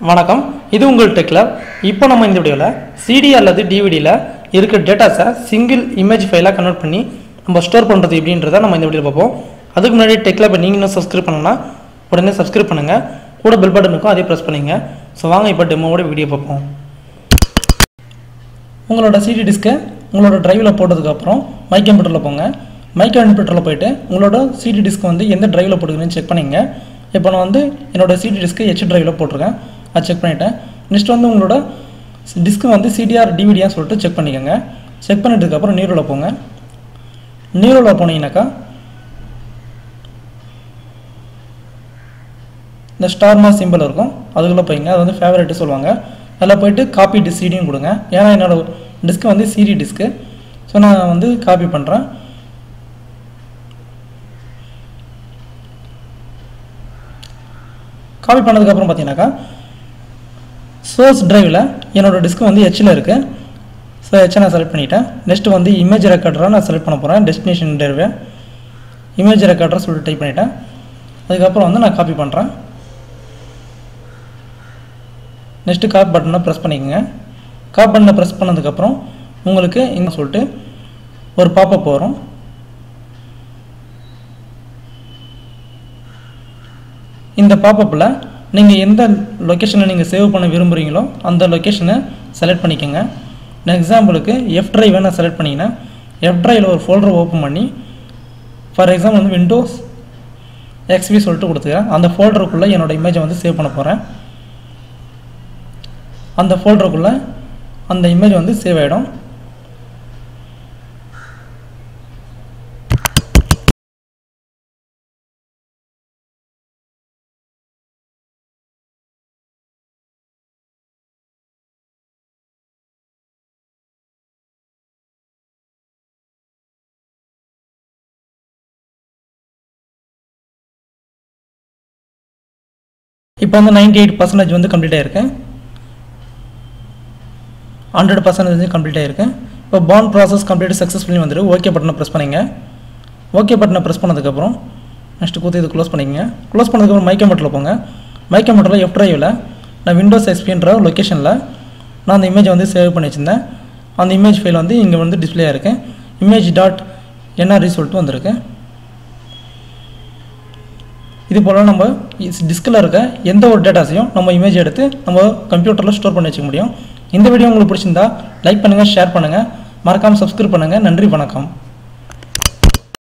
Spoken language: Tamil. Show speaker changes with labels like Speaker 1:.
Speaker 1: வணக்கம் இது உங்கள் டெக்ல இப்போ நம்ம இந்த வீடியோவில் சிடி அல்லது டிவிடியில் இருக்கிற டேட்டாஸை சிங்கிள் இமேஜ் ஃபைலாக கன்வெர்ட் பண்ணி நம்ம ஸ்டோர் பண்ணுறது எப்படின்றத நம்ம இந்த வீடியோவில் பார்ப்போம் அதுக்கு முன்னாடி டெக்ல இப்போ நீங்கள் இன்னும் சப்ஸ்கிரைப் பண்ணணும்னா உடனே சப்ஸ்கிரைப் பண்ணுங்கள் கூட பெல் பட்டன் இருக்கும் அதே ப்ரெஸ் பண்ணுங்க ஸோ வாங்க இப்போ டெமோவோட வீடியோ பார்ப்போம் உங்களோட சிடி டிஸ்க்கை உங்களோட டிரைவில் போட்டதுக்கப்புறம் மை கம்ப்யூட்டரில் போங்க மை கம்ப்யூட்டரில் போயிட்டு உங்களோட சிடி டிஸ்க் வந்து எந்த டிரைவில் போட்டுக்கிறேன்னு செக் பண்ணிங்க இப்போ நான் வந்து என்னோட சிடி டிஸ்க்கு ஹெச் டிரைவில் போட்டிருக்கேன் அது செக் பண்ணிட்டேன் நெக்ஸ்ட் வந்து உங்களோட டிஸ்க்கு வந்து சிடிஆர் டிவிடியான்னு சொல்லிட்டு செக் பண்ணிக்கோங்க செக் பண்ணிட்டதுக்கப்புறம் நீரோவில் போங்க நீரோவில் போனீங்கன்னாக்கா இந்த ஸ்டார் மாஸ் சிம்பிள் இருக்கும் அதுக்குள்ளே போய்ங்க அது வந்து ஃபேவரேட்டு சொல்லுவாங்க அதில் போயிட்டு காப்பி டிஸ் சிடியும் கொடுங்க ஏன்னா என்னோட டிஸ்க்கு வந்து சிடி டிஸ்க்கு ஸோ நான் வந்து காப்பி பண்ணுறேன் காப்பி பண்ணதுக்கப்புறம் பார்த்தீங்கன்னாக்கா சோர்ஸ் டிரைவில் என்னோட டிஸ்க் வந்து ஹெச்சில் இருக்குது ஸோ ஹெச்சை நான் செலக்ட் பண்ணிட்டேன் நெக்ஸ்ட் வந்து இமேஜ் ரெக்கார்டராக நான் செலக்ட் பண்ண போகிறேன் டெஸ்டினேஷன் டிரைவை இமேஜ் ரெக்கார்டர் சொல்லிட்டு டைப் பண்ணிட்டேன் அதுக்கப்புறம் வந்து நான் காப்பி பண்ணுறேன் நெக்ஸ்ட்டு காப்பி பட்டனை ப்ரெஸ் பண்ணிக்கோங்க காப்பி பட்டனை ப்ரெஸ் பண்ணதுக்கப்புறம் உங்களுக்கு இன்னும் சொல்லிட்டு ஒரு பாப்பப் வரும் இந்த பாப்பப்பில் நீங்கள் எந்த லொக்கேஷனை நீங்கள் சேவ் பண்ண விரும்புகிறீங்களோ அந்த லொக்கேஷனை செலக்ட் பண்ணிக்கோங்க எக்ஸாம்பிளுக்கு எஃப் ட்ரைவை நான் செலக்ட் பண்ணிங்கன்னா எஃப் ட்ரைவில் ஒரு ஃபோல்டர் ஓப்பன் பண்ணி ஃபார் எக்ஸாம்பிள் வந்து விண்டோஸ் எக்ஸ்பி சொல்லிட்டு கொடுத்துக்கிறேன் அந்த ஃபோல்டருக்குள்ளே என்னோடய இமேஜை வந்து சேவ் பண்ண போகிறேன் அந்த ஃபோல்டருக்குள்ளே அந்த இமேஜ் வந்து சேவ் ஆகிடும் இப்போ வந்து நைன்டி எயிட் பர்சன்டேஜ் வந்து கம்ப்ளீட் ஆகிருக்கு ஹண்ட்ரட் பர்சன்டேஜ் கம்ப்ளீட் ஆகிருக்கு இப்போ பாண்ட் ப்ராசஸ் கம்ப்ளீட் சக்ஸஸ்ஃபுல்லி வந்துட்டு ஓகே பட்டனை ப்ரெஸ் பண்ணிங்க ஓகே பட்டனை ப்ரெஸ் பண்ணதுக்கப்புறம் நெக்ஸ்ட்டு கூத்து இது க்ளோஸ் பண்ணிக்கங்க க்ளோஸ் பண்ணதுக்கப்புறம் மைக்க மட்டில் போங்க மைக்க மட்டில் எஃப் ட்ரைவில் நான் விண்டோஸ் எக்ஸ்பின்ற லொக்கேஷனில் நான் அந்த இமேஜை வந்து சேவ் பண்ணி வச்சுருந்தேன் அந்த இமேஜ் ஃபைல் வந்து இங்கே வந்து டிஸ்பிளே ஆயிருக்கு இமேஜ் டாட் என்ஆர்இ சொல்லிட்டு வந்திருக்கு இது போல் நம்ம டிஸ்கில் இருக்க எந்த ஒரு டேட்டாஸையும் நம்ம இமேஜ் எடுத்து நம்ம கம்ப்யூட்டரில் ஸ்டோர் பண்ணி வச்சுக்க முடியும் இந்த வீடியோ உங்களுக்கு பிடிச்சிருந்தா லைக் பண்ணுங்கள் ஷேர் பண்ணுங்கள் மறக்காமல் சப்ஸ்கிரைப் பண்ணுங்கள் நன்றி வணக்கம்